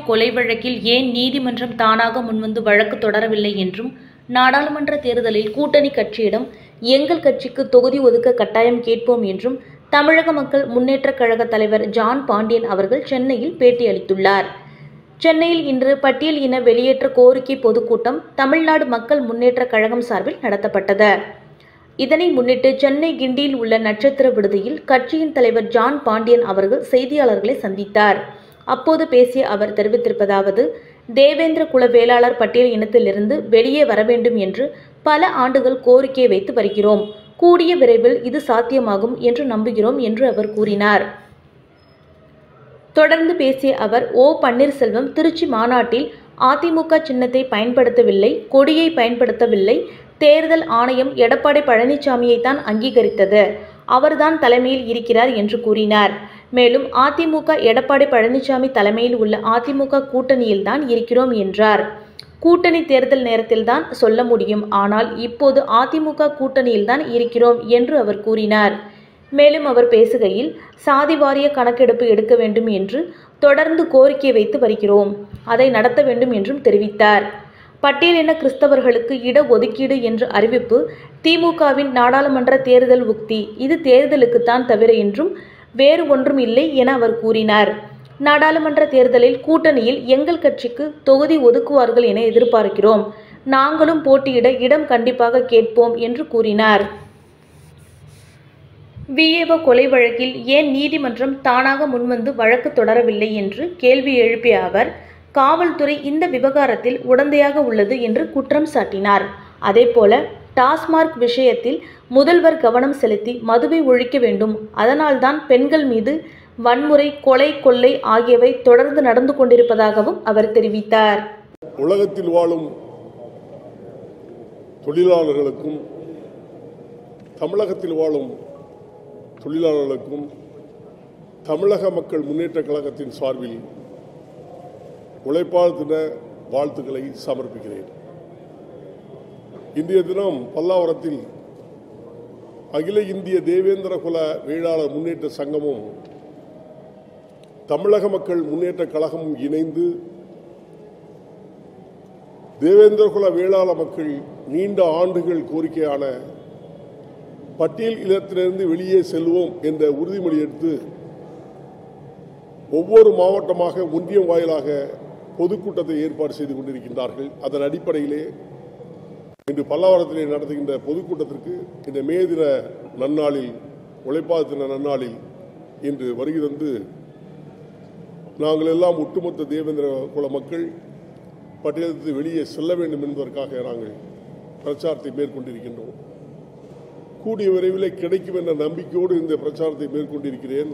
கொலை வழக்கில் ஏன் நீதிமன்றம் தானாக முன்வந்து வழக்கு தொடரவில்லை என்றும் நாடாளுமன்ற தேர்தலில் கூட்டணி கட்சியிடம் எங்கள் கட்சிக்கு தொகுதி ஒதுக்க கட்டாயம் கேட்போம் என்றும் தமிழக மக்கள் முன்னேற்றக் கழக தலைவர் ஜான் பாண்டியன் அவர்கள் சென்னையில் பேட்டியளித்துள்ளார் சென்னையில் இன்று பட்டியல் இன வெளியேற்ற கோரிக்கை பொதுக்கூட்டம் தமிழ்நாடு மக்கள் முன்னேற்றக் கழகம் சார்பில் நடத்தப்பட்டது இதனை முன்னிட்டு சென்னை கிண்டியில் உள்ள நட்சத்திர விடுதியில் கட்சியின் தலைவர் ஜான் பாண்டியன் அவர்கள் செய்தியாளர்களை சந்தித்தார் அப்போது பேசிய அவர் தெரிவித்திருப்பதாவது தேவேந்திர குல வேளாளர் பட்டியல் இனத்திலிருந்து வெளியே வர வேண்டும் என்று பல ஆண்டுகள் கோரிக்கை வைத்து வருகிறோம் கூடிய விரைவில் இது சாத்தியமாகும் என்று நம்புகிறோம் என்று அவர் கூறினார் தொடர்ந்து பேசிய அவர் ஓ பன்னீர்செல்வம் திருச்சி மாநாட்டில் அதிமுக சின்னத்தை பயன்படுத்தவில்லை கொடியை பயன்படுத்தவில்லை தேர்தல் ஆணையம் எடப்பாடி பழனிசாமியை தான் அங்கீகரித்தது அவர்தான் தலைமையில் இருக்கிறார் என்று கூறினார் மேலும் அதிமுக எடப்பாடி பழனிசாமி தலைமையில் உள்ள அதிமுக கூட்டணியில்தான் இருக்கிறோம் என்றார் கூட்டணி தேர்தல் நேரத்தில்தான் சொல்ல முடியும் ஆனால் இப்போது அதிமுக கூட்டணியில்தான் இருக்கிறோம் என்று அவர் கூறினார் மேலும் அவர் பேசுகையில் சாதி வாரிய கணக்கெடுப்பு எடுக்க வேண்டும் என்று தொடர்ந்து கோரிக்கை வைத்து வருகிறோம் அதை நடத்த வேண்டும் என்றும் தெரிவித்தார் பட்டியலின கிறிஸ்தவர்களுக்கு இட ஒதுக்கீடு என்ற அறிவிப்பு திமுகவின் நாடாளுமன்ற தேர்தல் உக்தி இது தேர்தலுக்குத்தான் தவிர என்றும் வேறு ஒன்றும் இல்லை என அவர் கூறினார் நாடாளுமன்ற தேர்தலில் கூட்டணியில் எங்கள் கட்சிக்கு தொகுதி ஒதுக்குவார்கள் என எதிர்பார்க்கிறோம் நாங்களும் போட்டியிட இடம் கண்டிப்பாக கேட்போம் என்று கூறினார் விஏஓ கொலை வழக்கில் ஏன் நீதிமன்றம் தானாக முன்வந்து வழக்கு தொடரவில்லை என்று கேள்வி எழுப்பிய அவர் காவல்துறை இந்த விவகாரத்தில் உடந்தையாக உள்ளது என்று குற்றம் சாட்டினார் அதேபோல டாஸ்மார்க் விஷயத்தில் முதல்வர் கவனம் செலுத்தி மதுவை ஒழிக்க வேண்டும் அதனால்தான் பெண்கள் மீது வன்முறை கொலை கொள்ளை ஆகியவை தொடர்ந்து நடந்து கொண்டிருப்பதாகவும் அவர் தெரிவித்தார் உலகத்தில் வாழும் தொழிலாளர்களுக்கும் தமிழகத்தில் வாழும் தொழிலாளர்களுக்கும் தமிழக மக்கள் முன்னேற்ற கழகத்தின் சார்பில் உழைப்பாளர் தின வாழ்த்துக்களை சமர்ப்பிக்கிறேன் இன்றைய தினம் பல்லாவரத்தில் அகில இந்திய தேவேந்திர குல வேளாளர் முன்னேற்ற சங்கமும் தமிழக மக்கள் முன்னேற்ற கழகமும் இணைந்து தேவேந்திர குல வேளாள மக்கள் நீண்ட ஆண்டுகள் கோரிக்கையான பட்டியல் இல்லத்திலிருந்து வெளியே செல்வோம் என்ற உறுதிமொழி எடுத்து ஒவ்வொரு மாவட்டமாக ஒன்றியம் வாயிலாக பொதுக்கூட்டத்தை ஏற்பாடு செய்து கொண்டிருக்கின்றார்கள் அதன் அடிப்படையிலே இன்று பல்லாவரத்திலே நடத்துகின்ற பொதுக்கூட்டத்திற்கு இந்த மே தின நன்னாளில் உழைப்பாளர் தின நன்னாளில் இன்று வருகை தந்து நாங்கள் எல்லாம் ஒட்டுமொத்த தேவேந்திர குல மக்கள் பட்டியலத்து வெளியே செல்ல வேண்டும் என்பதற்காக நாங்கள் பிரச்சாரத்தை மேற்கொண்டிருக்கின்றோம் கூடிய விரைவில் கிடைக்கும் என்ற நம்பிக்கையோடு இந்த பிரச்சாரத்தை மேற்கொண்டிருக்கிறேன்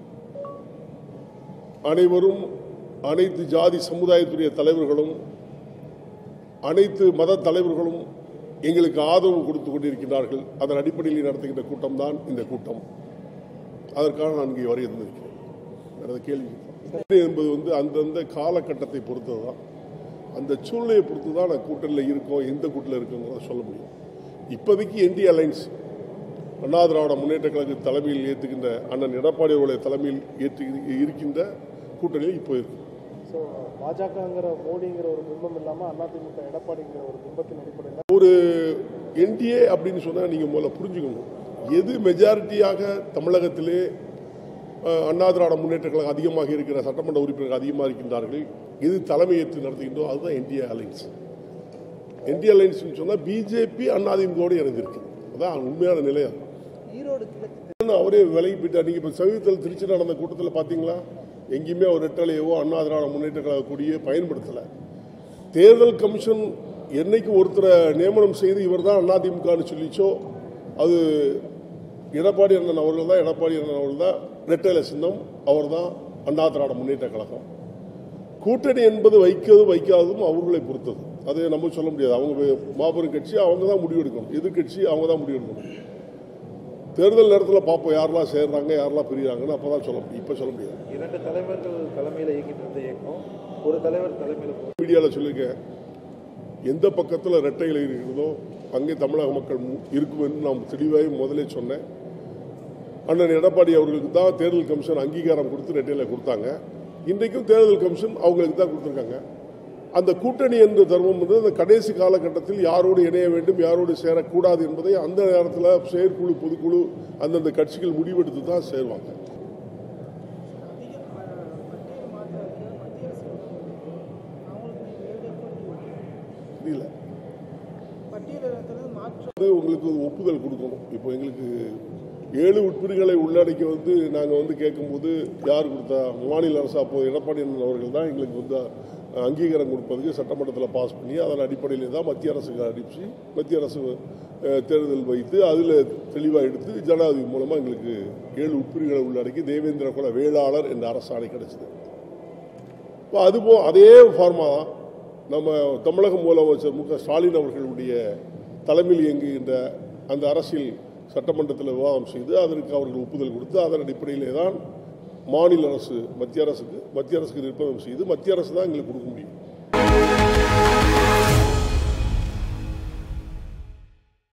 அனைவரும் அனைத்து ஜாதி சமுதாயத்துடைய தலைவர்களும் அனைத்து மத தலைவர்களும் எங்களுக்கு ஆதரவு கொடுத்து கொண்டிருக்கிறார்கள் அதன் அடிப்படையில் நடத்துகின்ற கூட்டம் தான் இந்த கூட்டம் அதற்காக நான் இங்கே வரைய இருந்திருக்கிறேன் வேற கேள்வி என்பது வந்து அந்தந்த காலகட்டத்தை பொறுத்தது தான் அந்த சூழ்நிலையை பொறுத்து தான் நான் கூட்டணியில் இருக்கோம் எந்த கூட்டணியில் இருக்கோங்கிறத சொல்ல முடியும் இப்போதைக்கு என்டி அலைன்ஸ் அண்ணா திராவிட முன்னேற்ற கழக தலைமையில் ஏற்றுகின்ற அண்ணன் எடப்பாடி அவருடைய தலைமையில் ஏற்று இருக்கின்ற கூட்டணியில் இப்போ இருக்கு ஸோ பாஜகங்கிற மோடிங்கிற ஒரு பிம்பம் இல்லாமல் அதிமுக எடப்பாடிங்கிற ஒரு பிம்பத்தின் அடிப்படையில் ஒரு என்டிஏ அப்படின்னு சொன்னால் நீங்கள் முதல்ல புரிஞ்சுக்கணும் எது மெஜாரிட்டியாக தமிழகத்திலே அஹ், அண்ணா திராவிட முன்னேற்ற கழகம் அதிகமாக இருக்கிற சட்டமன்ற உறுப்பினர்கள் அதிகமாக இருக்கின்றார்கள் எது தலைமையேற்று நடத்துகின்றோ அதுதான் என்டிஏ அலைன்ஸ் என்டிஏ அலைன்ஸ் சொன்னால் பிஜேபி அதிமுகவோடு இணைந்திருக்கு அதான் உண்மையான நிலை அது ஈரோடு கிழக்கு இன்னும் அவரே விலகி போயிட்டார் நீங்க இப்ப சமீபத்தில் திருச்சி நடந்த கூட்டத்தில் பாத்தீங்களா எங்கேயுமே அவர் ரெட்டலையவோ அண்ணா திராவிட முன்னேற்ற கழக கொடியே பயன்படுத்தல தேர்தல் கமிஷன் என்னைக்கு ஒருத்தரை நியமனம் செய்து இவர் தான் அதிமுகன்னு சொல்லிச்சோ அது எடப்பாடி அண்ணன் அவர்கள் தான் எடப்பாடி அண்ணன் அவர்கள் தான் ரெட்டலை சின்னம் அவர் தான் அண்ணா திராவிட முன்னேற்ற கழகம் கூட்டணி என்பது வைக்கிறது வைக்காததும் அவர்களை பொறுத்தது அதை நம்ம சொல்ல முடியாது அவங்க மாபெரும் கட்சி அவங்க தான் முடிவெடுக்கணும் எதிர்கட்சி அவங்க தான் முடிவெடுக்கணும் தேர்தல் நேரத்தில் பார்ப்போம் யாரெல்லாம் சேர்றாங்க யாரெல்லாம் பிரிகிறாங்கன்னு அப்போ தான் சொல்ல முடியும் இப்போ சொல்ல முடியாது இரண்டு தலைவர்கள் தலைமையில் இயங்கிட்டு இருந்த இயக்கம் ஒரு தலைவர் தலைமையில் போ- மீடியாவில் சொல்லியிருக்கேன் எந்த பக்கத்தில் ரெட்டைகள் இருக்கிறதோ அங்கே தமிழக மக்கள் மு- இருக்கும் என்று நான் தெளிவாக முதலே சொன்னேன் அண்ணன் எடப்பாடி அவர்களுக்கு தான் தேர்தல் கமிஷன் அங்கீகாரம் கொடுத்து ரெட்டையில கொடுத்தாங்க இன்றைக்கும் தேர்தல் கமிஷன் அவங்களுக்கு தான் கொடுத்துருக்காங்க அந்த கூட்டணி என்ற தர்மம் வந்து அந்த கடைசி காலகட்டத்தில் யாரோடு இணைய வேண்டும் யாரோடு சேரக்கூடாது என்பதை அந்த நேரத்தில் செயற்குழு பொதுக்குழு அந்தந்த கட்சிகள் முடிவெடுத்து தான் சேருவாங்க புரியல அது உங்களுக்கு ஒரு ஒப்புதல் கொடுக்கணும் இப்போ எங்களுக்கு ஏழு உட்பிரிவுகளை உள்ளடக்கி வந்து நாங்கள் வந்து கேட்கும்போது யார் கொடுத்தா மாநில அரசு அப்போது எடப்பாடி அண்ணன் அவர்கள் தான் எங்களுக்கு வந்து அங்கீகாரம் கொடுப்பதுக்கு சட்டமன்றத்தில் பாஸ் பண்ணி அதன் அடிப்படையில் தான் மத்திய அரசுக்கு அனுப்பிச்சு மத்திய அரசு அஹ், தேர்தல் வைத்து அதில் தெளிவாக எடுத்து ஜனாதிபதி மூலமாக எங்களுக்கு ஏழு உட்பிரிவுகளை உள்ளடக்கி தேவேந்திர குல வேளாளர் என்ற அரசாணை கிடைச்சது இப்போ அதுபோ அதே ஃபார்மா தான் நம்ம தமிழக முதலமைச்சர் மு க ஸ்டாலின் அவர்களுடைய தலைமையில் இயங்குகின்ற அந்த அரசியல் சட்டமன்றத்தில் விவாதம் செய்து அதற்கு அவர்கள் ஒப்புதல் கொடுத்து அதன் அடிப்படையிலே தான் மாநில அரசு மத்திய அரசுக்கு மத்திய அரசுக்கு நிர்பந்தம் செய்து மத்திய அரசு தான் எங்களுக்கு கொடுக்க முடியும்